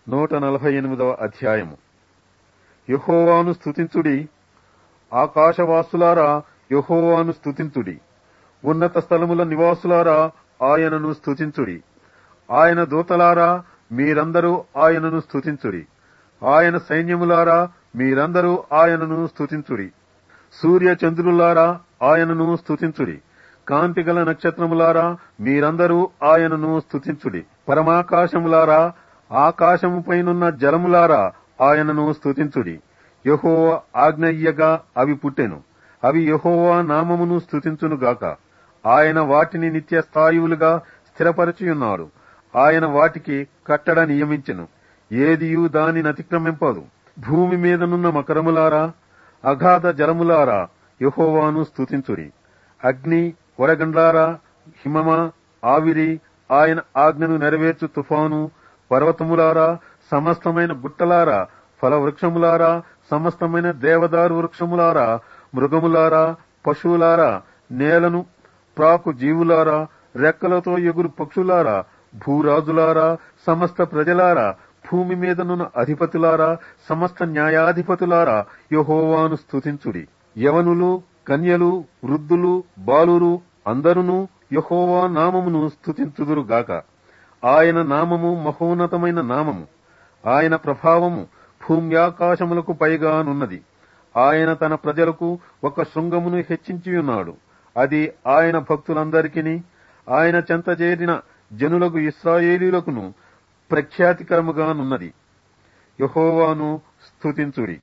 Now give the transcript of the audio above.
నూట నలభై ఎనిమిదవ అధ్యాయము యహోవాను స్తుతించుడి ఆకాశవాసులారా యహోవాను స్తుతించుడి ఉన్నత స్థలముల నివాసులారా ఆయనను స్తుతించుడి ఆయన దూతలారా మీరందరూ ఆయనను స్తుతించుడి ఆయన సైన్యములారా మీరందరూ ఆయనను స్తుతించుడి సూర్య చంద్రులారా ఆయనను స్తుతించుడి కాంతిగల నక్షత్రములారా మీరందరూ ఆయనను స్తుతించుడి పరమాకాశములారా ఆకాశము పైనున్న జలములారా ఆయనను స్తుతించుడి యహోవ ఆజ్ఞయ్యగా అవి పుట్టెను అవి యహోవా నామమును స్తుతించునుగాక ఆయన వాటిని నిత్య స్థాయువులుగా స్థిరపరచియున్నాడు ఆయన వాటికి కట్టడ నియమించెను ఏదియు దానిని అతిక్రమింపదు భూమి మీదనున్న మకరములారా అగాధ జలములారా యహోవాను స్తుతించుడి అగ్ని వడగండ్లారా హిమమ ఆవిరి ఆయన ఆజ్ఞను నెరవేర్చు తుఫాను పర్వతములారా సమస్తమైన గుట్టలారా ఫలవృక్షములారా సమస్తమైన దేవదారు వృక్షములారా మృగములారా పశువులారా నేలను ప్రాకు జీవులారా రెక్కలతో ఎగురు పక్షులారా భూరాజులారా సమస్త ప్రజలారా భూమి మీదనున్న అధిపతులారా సమస్త న్యాయాధిపతులారా యహోవాను స్తుతించుడి యవనులు కన్యలు వృద్ధులు బాలురు అందరును యహోవా నామమును స్తుతించుదురుగాక ఆయన నామము మహోన్నతమైన నామము ఆయన ప్రభావము భూమ్యాకాశములకు పైగానున్నది ఆయన తన ప్రజలకు ఒక శృంగమును హెచ్చించి ఉన్నాడు అది ఆయన భక్తులందరికీ ఆయన చెంత చేరిన జనులకు ఇస్రాయేలీలకును ప్రఖ్యాతికరముగానున్నది యహోవాను స్తుతించుడి